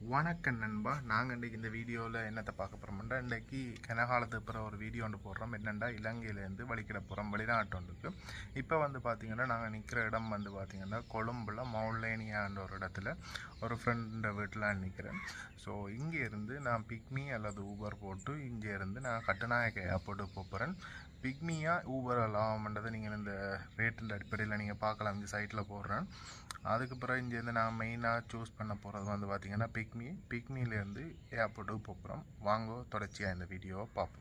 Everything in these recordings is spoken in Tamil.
வணக்கம் நண்பா நாங்கள் இன்றைக்கி இந்த வீடியோவில் என்னத்தை பார்க்க போகிறோம்னா இன்றைக்கி கனகாலத்துக்கு அப்புறம் ஒரு வீடியோ ஒன்று போடுறோம் என்னென்னா இலங்கையிலேருந்து வலிக்கிற புறம் வெளிநாட்டு ஒன்றுக்கு இப்போ வந்து பார்த்திங்கன்னா நாங்கள் நிற்கிற இடம் வந்து பார்த்திங்கன்னா கொழும்புல மௌலேனியான்ற ஒரு இடத்துல ஒரு ஃப்ரெண்ட வீட்டில் நிற்கிறேன் ஸோ இங்கே இருந்து நான் பிக்மி அல்லது ஊபர் போட்டு இங்கே இருந்து நான் கட்டுநாயக்க ஏர்போர்ட்டுக்கு போகிறேன் பிக்மியா ஊபர் லாபம்ன்றதை நீங்கள் இந்த ரேட்டின் அடிப்படையில் நீங்கள் பார்க்கலாம் இந்த சைட்டில் போடுறேன் அதுக்கு பிறகு இங்கேருந்து நான் மெயினாக சூஸ் பண்ண போகிறது வந்து பார்த்திங்கன்னா பிக்மி பிக்மிலேருந்து ஏர்போர்ட்டுக்கு போகிறோம் வாங்க தொடர்ச்சியாக இந்த வீடியோவை பார்ப்போம்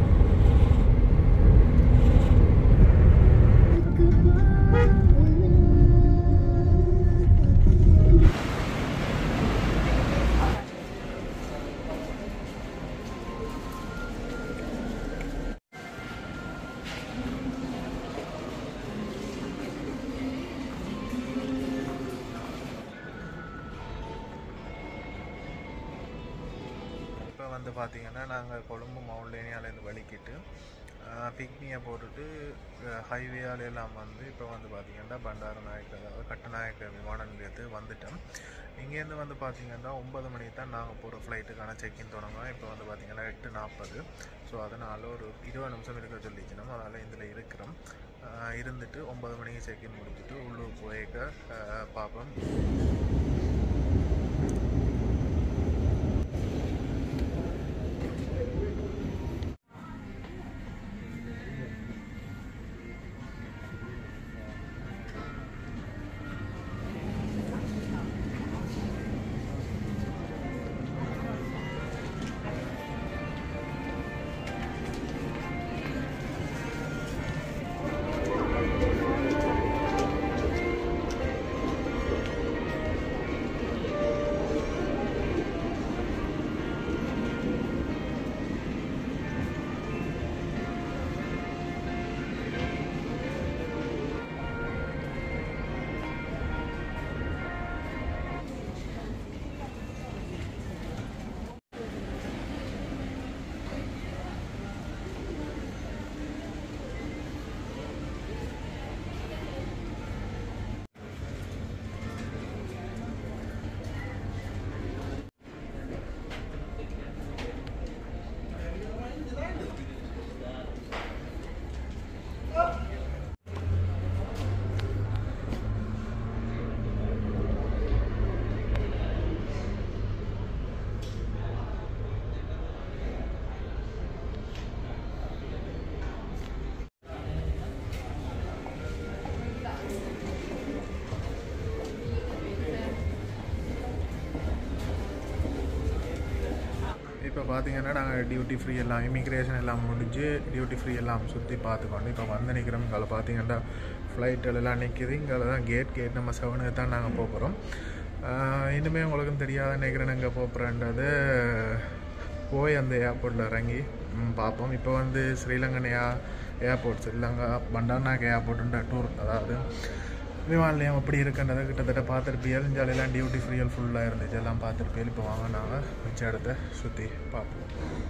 இப்போ வந்து பார்த்திங்கன்னா நாங்கள் கொழும்பு மவுண்டேனியாலேருந்து வலிக்கிட்டு பிக்னியை போட்டுட்டு ஹைவேயால எல்லாம் வந்து இப்போ வந்து பார்த்திங்கன்னா பண்டார நாயக்க அதாவது கட்டுநாயக்க விமான நிலையத்துக்கு வந்துட்டோம் இங்கேருந்து வந்து பார்த்திங்கன்னா ஒன்பது மணிக்கு தான் நாங்கள் போகிற ஃப்ளைட்டுக்கான செக்இன் தொடங்குவோம் இப்போ வந்து பார்த்திங்கன்னா எட்டு நாற்பது ஸோ அதனால் ஒரு இருபது நிமிஷம் இருக்க சொல்லிக்கணும் அதனால் இதில் இருக்கிறோம் அஹ் இருந்துட்டு ஒன்பது மணிக்கு செக்இன் முடிச்சுட்டு உள்ளூர் போயிருக்க அஹ் பார்ப்போம் இப்போ பார்த்தீங்கன்னா நாங்கள் டியூட்டி ஃப்ரீ எல்லாம் இமிக்ரேஷன் எல்லாம் முடிஞ்சு டியூட்டி ஃப்ரீ எல்லாம் சுற்றி பார்த்துக்கொண்டு இப்போ வந்து நிற்கிறோம் இங்கே பார்த்தீங்கன்னா ஃப்ளைட்டில் எல்லாம் நிற்கிது இங்கே தான் கேட் கேட் நம்ம செவனுக்கு தான் நாங்கள் போகிறோம் இனிமேல் உங்களுக்கும் தெரியாத நினைக்கிறேன் எங்கே போகிறேன்றது போய் அந்த ஏர்போர்ட்டில் இறங்கி ம், பார்ப்போம் இப்போ வந்து ஸ்ரீலங்கன் ஏ ஏர்போர்ட் ஸ்ரீலங்கா பண்டார்நாக் ஏர்போர்ட்டுன்ற டூர் அதாவது விமான நிலையம் எப்படி இருக்குன்றதை கிட்டத்தட்ட பார்த்துருப்பியல் ஜாலியெல்லாம் டியூட்டி ஃப்ரீயல் ஃபுல்லாக இருந்துச்சு எல்லாம் பார்த்துருப்பியல் இப்போ வாங்க நாங்கள் மிச்ச இடத்த சுற்றி பார்ப்போம்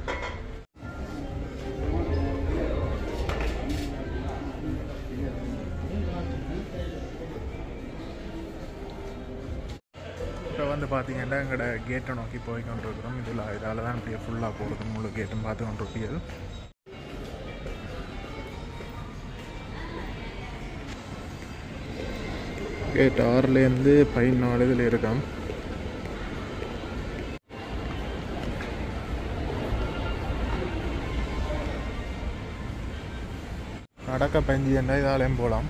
இப்போ வந்து பார்த்தீங்கன்னா எங்களோட கேட்டை நோக்கி போய் கொண்டிருக்கிறோம் இதில் இதால் தான் இப்படியே ஃபுல்லாக போகிறது முழு கேட்டும் பார்த்து கொண்டிருப்பியல் கேட் ஆறுலேருந்து பதினாலு இதில் இருக்கான் நடக்க பஞ்சு என்ன இதாலையும் போகலாம்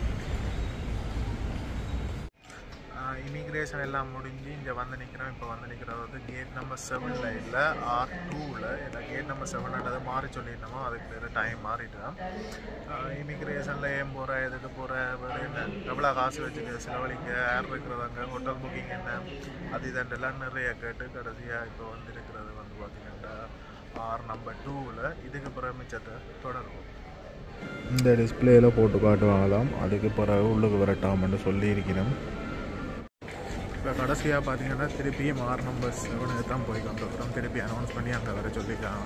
இமிக்ரேஷன் எல்லாம் முடிஞ்சு இங்கே வந்து நிற்கிறோம் இப்போ வந்து நிற்கிறது வந்து கேட் நம்பர் செவனில் இல்லை ஆர் டூவில் இல்லை கேட் நம்பர் செவன்ன்றது மாறி சொல்லிட்டோமோ அதுக்கு பேர் டைம் மாறிட்டு தான் இமிக்ரேஷனில் ஏன் போகிற எதுக்கு போகிற வேறு என்ன எவ்வளோ காசு வச்சுக்க செலவழிக்க யார் இருக்கிறதாங்க ஹோட்டல் புக்கிங் என்ன அது இதெல்லாம் நிறைய கேட்டு கடைசியாக இப்போ வந்து இருக்கிறது வந்து பார்த்திங்கன்னா ஆர் நம்பர் டூவில் இதுக்கு பிறகு மிச்சத்தை தொடரும் இந்த டிஸ்பிளேயில் போட்டு காட்டுவாங்களாம் அதுக்கு பிறகு உள்ளுக்கு வரட்டாம்னு சொல்லியிருக்கிறோம் இப்போ கடைசியாக பார்த்தீங்கன்னா திருப்பியும் ஆறு நம்பர் செவனுக்கு தான் போய் கொண்டிருக்கிறோம் திருப்பி அனௌன்ஸ் பண்ணி அங்கே வர சொல்லியிருக்காங்க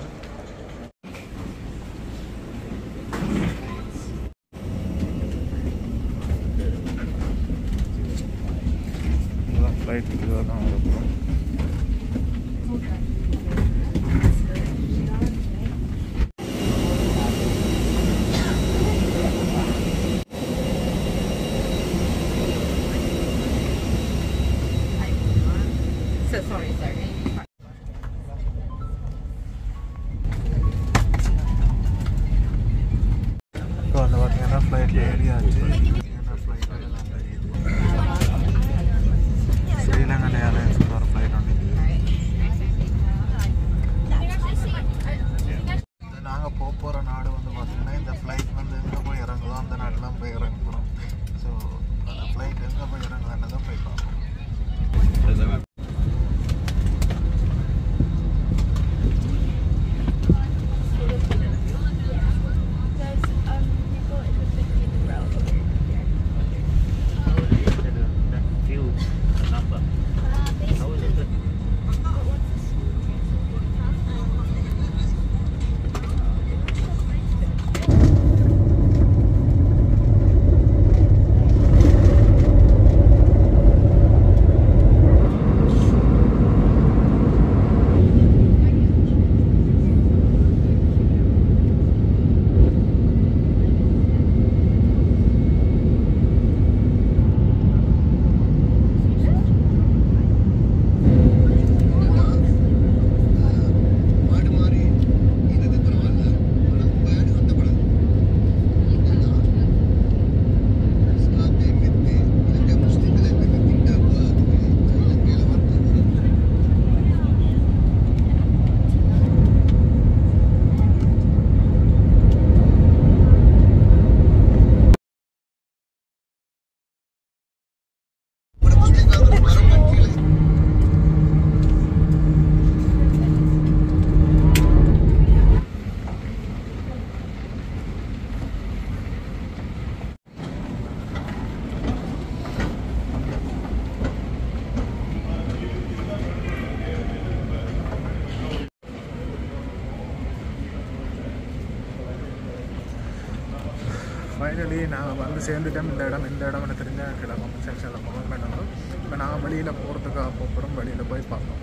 ஃப்ளைட் தான் வரப்போம் So sorry, sorry. இப்போ வந்து பார்த்தீங்கன்னா ஃப்ளைட்டில் ஏறியாச்சு பார்த்தீங்கன்னா ஃப்ளைட்டில் தான் தெரியுது ஸ்ரீலங்கன் ஏர்லைன்ஸ் ஒரு ஃப்ளைட் ஒன்று நாங்கள் போக போகிற நாடு வந்து பார்த்தீங்கன்னா இந்த ஃப்ளைட் வந்து எங்கே போய் இறங்குதோ அந்த நாடுலாம் போய் இறங்க போகிறோம் ஸோ அந்த ஃப்ளைட் எங்கே போய் இறங்குதுன்னு தான் போய் பார்ப்போம் There's um people in the beginning row over here. few number. Uh, How is it? But what's this? மாடு மாறி இது பரவாயில்ல ஆனால் பேடு சண்டப்படாது ஸ்காப்பே மெத்து இலங்கை முஸ்லீம்களை மெத்திட்டா அதுக்கு இலங்கையில் வந்து முஸ்லீம்காரங்க மரம் கீழே ஃபைனலி நாங்கள் வந்து சேர்ந்துட்டோம் இந்த இடம் இந்த இடம்னு தெரிஞ்ச கீழே கமெண்ட் செக்ஷனில் கமெண்ட் பண்ணுவோம் இப்போ நாங்கள் வெளியில் போகிறதுக்காக போகிறோம் வெளியில் போய் பார்ப்போம்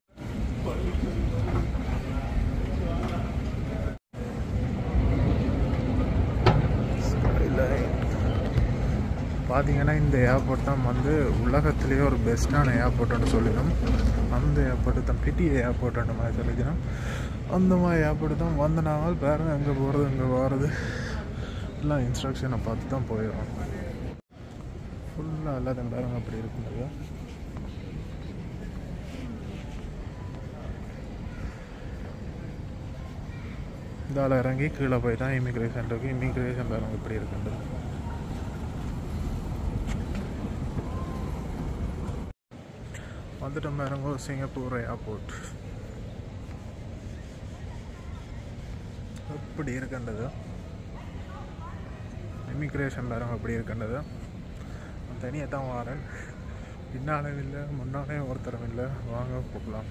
Skyline. பார்த்தீங்கன்னா இந்த ஏர்போர்ட் தான் வந்து உலகத்திலேயே ஒரு பெஸ்ட்டான ஏர்போர்ட்னு சொல்லணும் அந்த ஏர்போர்ட்டு தான் பிடி ஏர்போர்ட்ன்ற மாதிரி சொல்லிக்கணும் அந்த மாதிரி ஏர்போர்ட் தான் வந்த நாள் பாருங்க எங்கே போகிறது எங்கே போகிறது எல்லாம் இன்ஸ்ட்ரக்ஷனை பார்த்து தான் போயிடும் ஃபுல்லாக எல்லாத்தையும் பாருங்க அப்படி இருக்குங்க இதால் இறங்கி கீழே போய் தான் இமிக்ரேஷன் இருக்குது இமிக்ரேஷன் பாருங்க இப்படி இருக்குன்றது வந்துட்டோம் பாருங்க சிங்கப்பூர் ஏர்போர்ட் எப்படி இருக்கின்றது இமிக்ரேஷன் பாருங்க எப்படி இருக்கின்றது தனியாக தான் வரேன் பின்னாலும் இல்லை முன்னாலே ஒருத்தரும் இல்லை வாங்க போகலாம்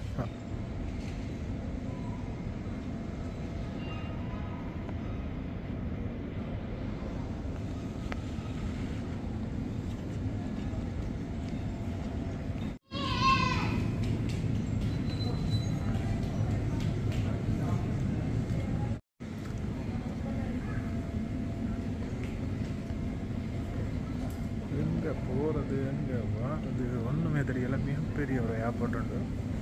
எங்கே போகிறது எங்கே வாறது ஒன்றுமே தெரியல மிகப்பெரிய ஒரு ஏர்போர்ட் உண்டு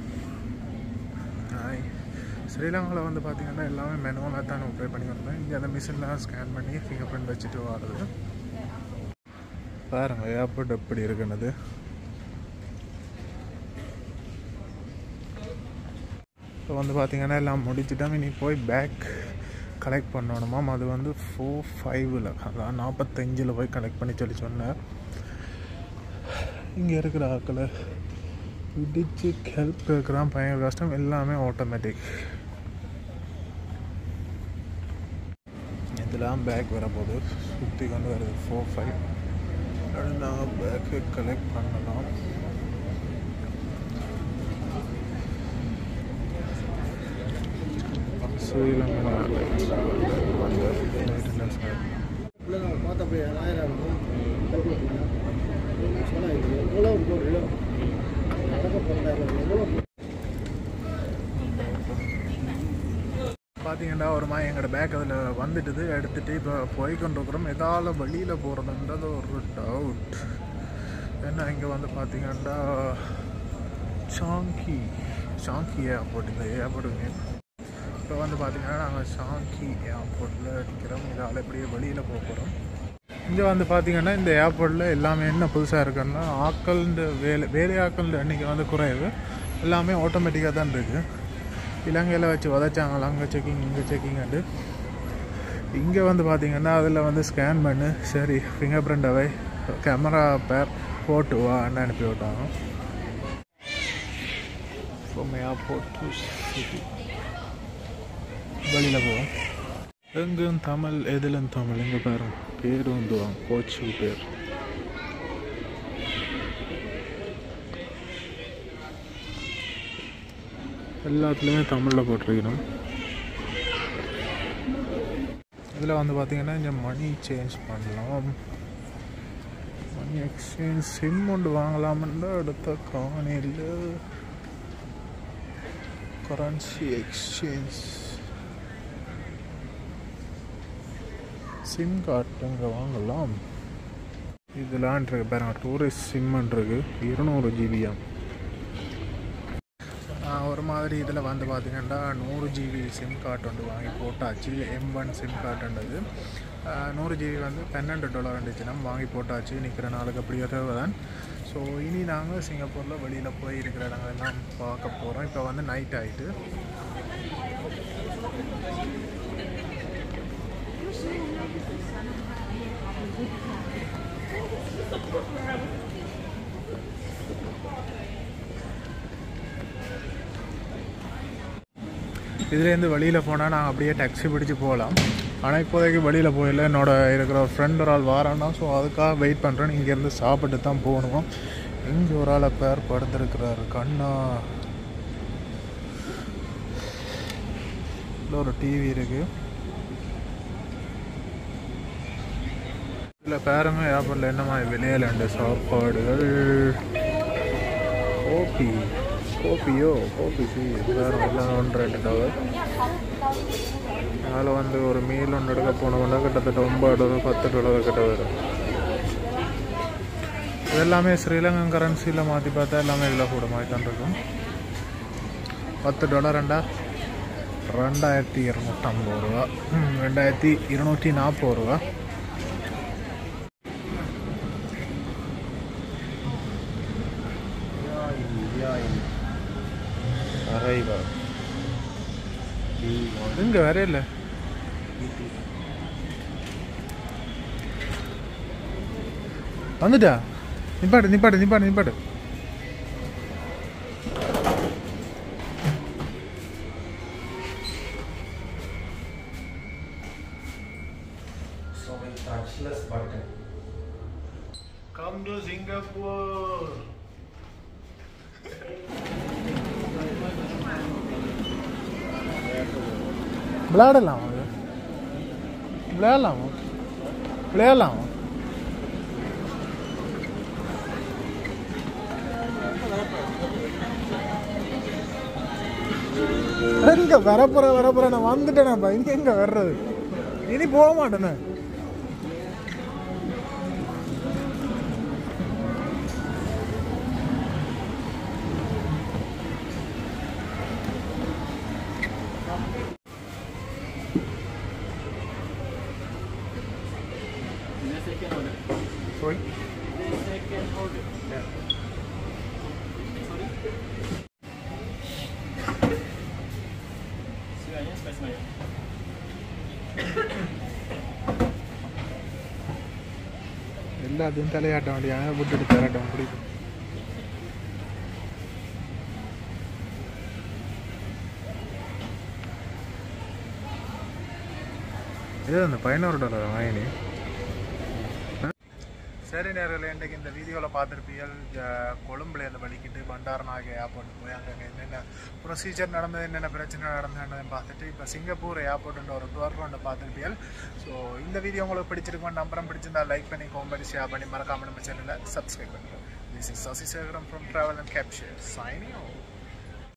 ஹாய் ஸ்ரீலங்காவில் வந்து பார்த்தீங்கன்னா எல்லாமே மெனுவலாக தான் ப்ளே பண்ணி வந்தேன் இங்கே அந்த மிஷின்லாம் ஸ்கேன் பண்ணி ஃபிங்கர் பிரிண்ட் வச்சுட்டு வர்றது பாருங்க ஏர்போர்ட் எப்படி இருக்குன்னது இப்போ வந்து பார்த்தீங்கன்னா எல்லாம் முடிச்சுட்டோம் இனி போய் பேக் கலெக்ட் பண்ணணுமா அது வந்து ஃபோர் ஃபைவ்ல அதான் நாற்பத்தஞ்சில் போய் கலெக்ட் பண்ணி சொல்லி சொன்னேன் இங்கே இருக்கிற ஆக்களை இடிச்சு ஹெல்ப் கேட்குறான் பயங்கர கஷ்டம் எல்லாமே ஆட்டோமேட்டிக் இதெல்லாம் பேக் வரப்போகுது சுற்றி கொண்டு வருது ஃபோர் ஃபைவ் நாங்கள் பேக்கு கலெக்ட் பண்ணலாம் ஸ்ரீலங்கா வந்து மெயின்டெனன்ஸ் பார்த்தீங்கன்னா ஒரு மாதிரி எங்களோட பேக் அதில் வந்துட்டுது எடுத்துகிட்டு இப்போ போய் கொண்டிருக்கிறோம் எதால் வெளியில் போகிறதுன்றது ஒரு டவுட் ஏன்னா இங்கே வந்து பார்த்தீங்கன்னா ஷாங்கி ஷாங்கி ஏர்போர்ட் இந்த ஏர்போர்ட்டுக்கு இப்போ வந்து பார்த்தீங்கன்னா நாங்கள் ஷாங்கி ஏர்போர்ட்டில் நிற்கிறோம் இதால் இப்படியே வெளியில் போக போகிறோம் இங்கே வந்து பார்த்தீங்கன்னா இந்த ஏர்போர்ட்டில் எல்லாமே என்ன புதுசாக இருக்குன்னா ஆக்கள்ன்ற வேலை வேலை ஆக்கள்ன்ற எண்ணிக்கை வந்து குறைவு எல்லாமே ஆட்டோமேட்டிக்காக தான் இருக்குது இலங்கையில் வச்சு உதச்சாங்களா அங்கே செக்கிங் இங்கே செக்கிங்காண்டு இங்கே வந்து பார்த்தீங்கன்னா அதில் வந்து ஸ்கேன் பண்ணு சரி ஃபிங்கர் பிரிண்ட் அவை கேமரா பேர் போட்டு வான்னு அனுப்பி விட்டாங்க ஃப்ரம் ஏர்போர்ட் டு சிட்டி வெளியில் போவோம் எங்கும் தமிழ் எதிலும் தமிழ் எங்கே பாருங்க பேர் வந்துவாங்க கோச்சு பேர் எல்லாத்துலேயுமே தமிழில் போட்டிருக்கணும் இதில் வந்து பார்த்தீங்கன்னா இங்கே மணி சேஞ்ச் பண்ணலாம் மணி எக்ஸ்சேஞ்ச் சிம் ஒன்று வாங்கலாம்னு அடுத்த காணியில் கரன்சி எக்ஸ்சேஞ்ச் சிம் கார்டு இங்கே வாங்கலாம் இதெல்லாம் இருக்கு பாருங்க டூரிஸ்ட் சிம்ன்றிருக்கு இருநூறு ஜிபியா ஒரு மாதிரி இதில் வந்து பார்த்தீங்கன்னா நூறு ஜிபி சிம் கார்டு வந்து வாங்கி போட்டாச்சு எம் ஒன் சிம் கார்டுன்றது நூறு ஜிபி வந்து பன்னெண்டு டாலர் இருந்துச்சுன்னா வாங்கி போட்டாச்சு நிற்கிற நாளுக்கு அப்படியே தான் ஸோ இனி நாங்கள் சிங்கப்பூரில் வெளியில் போய் இருக்கிற இடங்களெல்லாம் பார்க்க போகிறோம் இப்போ வந்து நைட் ஆகிட்டு இதுலேருந்து வெளியில் போனால் நாங்கள் அப்படியே டாக்ஸி பிடிச்சி போகலாம் ஆனால் இப்போதைக்கு வெளியில் போயிடல என்னோட இருக்கிற ஒரு ஃப்ரெண்ட் ஒரு ஆள் வாரான்னா ஸோ அதுக்காக வெயிட் பண்ணுறேன் இங்கேருந்து சாப்பிட்டு தான் போகணும் இங்கே ஒரு ஆளை பேர் படுத்துருக்கிறாரு கண்ணா இதில் ஒரு டிவி இருக்குது இதில் பாருங்க ஏர்போர்ட்டில் என்ன மாதிரி விளையாண்டு சாப்பாடுகள் கோபி கோபியோ கோபி சி வேறு எல்லாம் ஒன்று ரெண்டு டவர் அதில் வந்து ஒரு மீல் ஒன்று எடுக்க போனோம்னா கிட்டத்தட்ட ஒன்பது டாலர் பத்து டாலர் கிட்ட வரும் இது எல்லாமே ஸ்ரீலங்கன் கரன்சியில் மாற்றி பார்த்தா எல்லாமே இதில் கூட மாதிரி தான் இருக்கும் பத்து டாலர் ரெண்டா ரெண்டாயிரத்தி இரநூத்தம்பது ரூபா ம், ரெண்டாயிரத்தி இருநூற்றி நாற்பது ரூபா இங்கே வேற இல்லை வந்துட்டா நிப்பாடு நிப்பாடு நிப்பாடு நிப்பாடு Come to Singapore. விளையாடலாமா அது விளையாடலாமா விளையாடலாமா எங்க வரப்புற வரப்புற நான் வந்துட்டேனப்பா இனி எங்க வர்றது இனி போக மாட்டேனே Sorry? எல்லாத்தையும் தலையாட்ட வேண்டிய விட்டுட்டு தரட்டும் பிடிக்கும் இது அந்த பதினோரு டாலர் வாங்கினி சரி நேரில் இன்றைக்கு இந்த வீடியோவில் பார்த்துருப்பீர்கள் ஜ- கொழும்புல இருந்து வலிக்கிட்டு பண்டாரநாயக ஏர்போர்ட் போய் அங்கே என்னென்ன ப்ரொசீஜர் நடந்தது என்னென்ன பிரச்சனை நடந்ததுன்னு பார்த்துட்டு இப்போ சிங்கப்பூர் ஏர்போர்ட்டுன்ற ஒரு டூர் ஒன்று பார்த்துருப்பீர்கள் ஸோ இந்த வீடியோ உங்களுக்கு பிடிச்சிருக்கும் நம்பரம் பிடிச்சிருந்தா லைக் பண்ணி கோம் பண்ணி ஷேர் பண்ணி மறக்காம நம்ம சேனலை சப்ஸ்கிரைப் பண்ணுங்கள் this is Sasi Sekaram from travel and capture signing